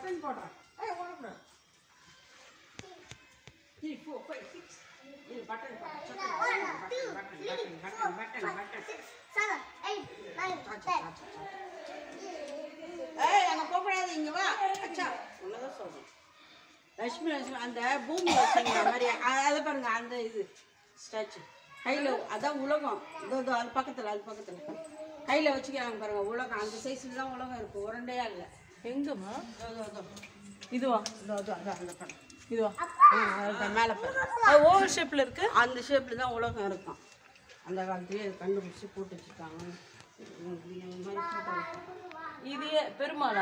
Button போடுறேன் ஏய் ஓடக்கூடாது த்ரீ ஃபோர் ஃபைவ் சிக்ஸ் இது button button button button button button button seven, eight, nine, ten. ஏய் அங்கே போகக்கூடாது இங்கே வா அச்சா உன்னதான் சொல்கிறேன் லட்சுமி லட்சுமி அந்த பூமி வச்சுங்கிற மாதிரி அ- அதை பாருங்க அந்த இது ஸ்டாச்சு கையில் அதான் உலகம் இதோ இதோ அது பக்கத்தில் அது பக்கத்தில் கையில் வச்சுக்கிறாங்க பாருங்க உலகம் அந்த சைஸில் தான் உலகம் இருக்குது உரண்டையா இல்லை எங்கம்மா இதோ இதோ இதோ இதுவா இதோ இதோ அதோ அந்த படம் இதுவா ஆ அதுதான் மேலே பாருங்க அது ஓவர் ஷேப்ல இருக்கு அந்த ஷேப்பில் தான் உலகம் இருக்கும் அந்த காலத்துலேயே அது கண்டுபிடிச்சி போட்டு வச்சுருக்காங்க இந்த மாதிரி போட்டோ வைப்பாங்க. இது ஏ- பெருமாளா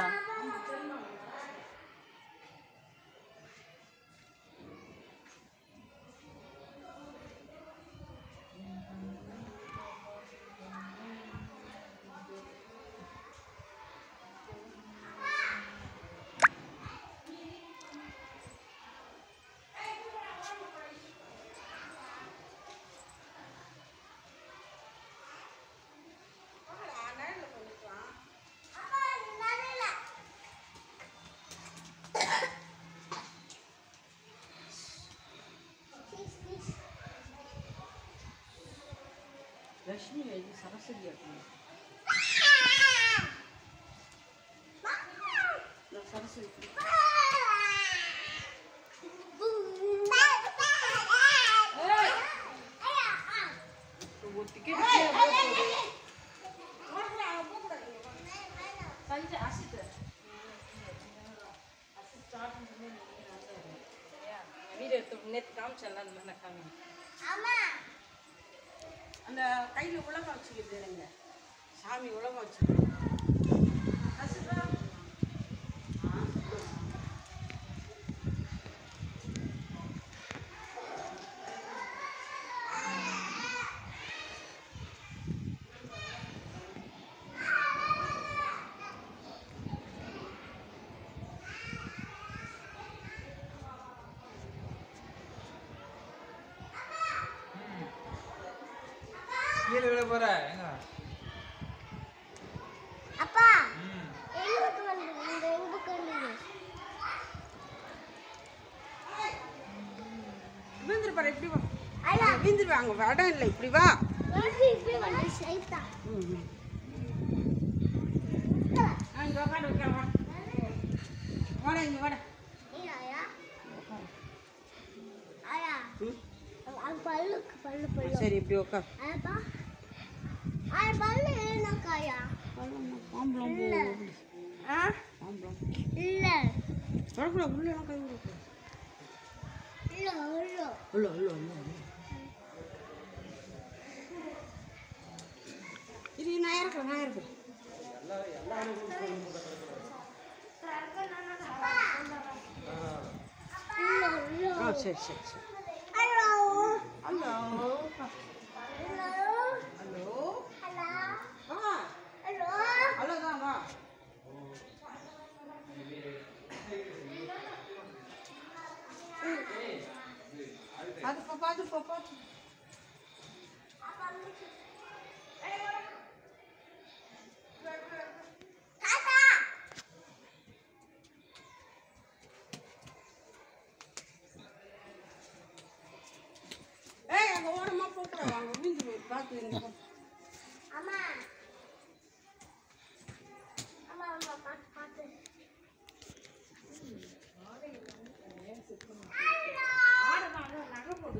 லட்சுமி எழுதி சரஸ்வதி இருக்கணும் இந்த சரஸ்வதி ஒரு டிக்கெட் சஞ்சய் அசித்து வீடியோ எடுத்து நேற்று காமிச்சேன்ல அந்த மாதிரி நான் காமி அந்த கையில் உலகம் வச்சுக்கிட்டு இருங்க சாமி உலகம் வச்சுக்கிட்டு அசிதா கீழே விட போற எங்க அப்பா ம். எங்களுக்கு வந்து இந்த எங்களுக்கு வந்து வீந்துரு பாரு இப்படி வா ஐயா வீந்துரு வாங்க இடம் இல்லை இப்படி வா இப்படி இப்படி வந்து சைத்தா ம் ஆ இங்கே உட்காந்து உட்கார வா வாடா இங்கே வாடா ஐயா ஐயா ம் அது பல்லுக்கு பல்லு பல்லு சரி இப்படி உட்கார் அப்பா அது பல்லு என்னக்காயா மாம்பழம் இல்ல ஆ மாம்பழம் இல்ல தொடக்கூடாது உள்ளெல்லாம் கை விடக்கூடாது இல்ல இல்ல உள்ள உள்ள உள்ள உள்ள. இரு நான் இறக்குறேன் நான் இறக்குறேன் இல்ல இல்ல ஆ சரி சரி சரி hello hello hello hello hello வா ஹலோ ஹலோ தான் வா பார்த்து போ பார்த்து போ பார்த்து தாத்தா ஏய் அங்கே ஓரமாக போட்டுறேன் வாங்க விழுந்து பார்த்து இந்த பக்கம். அம்மா அம்மா அம்மா பாத்து பாத்து ஆடுனா அங்க நகை போட்டு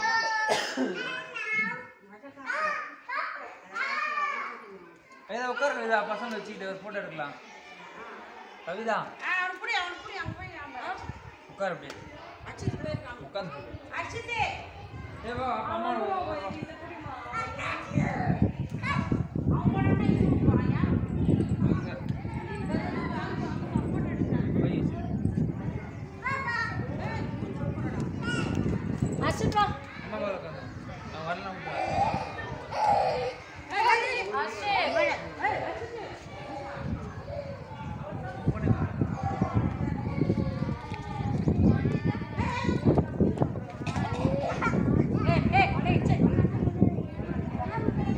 கவிதா உட்கார கவிதா பசங்க வச்சுக்கிட்டு ஒரு ஃபோட்டோ எடுக்கலாம் கவிதா ஆ அவன் புடி அவன் புடி அங்கே போய் அவன் உட்கார் அப்படியே அடிச்சுட்டு போயிருக்காங்க உட்காந்து அடிச்சுட்டு ஏ வா அம்மா அர்ஷித்வா அம்மா மேல உட்காந்து நான் வரலாம் அர்ஷித் ஏய் ஏய் டேய் சே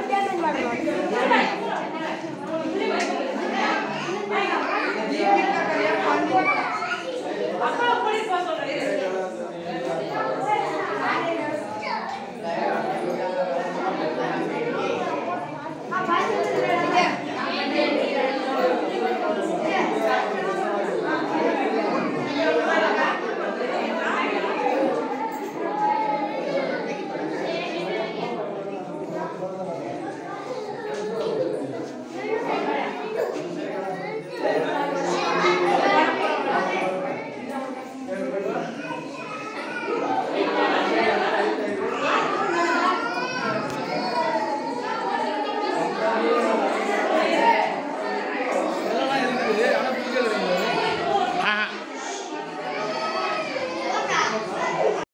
பேமெண்ட் பண்ணணும்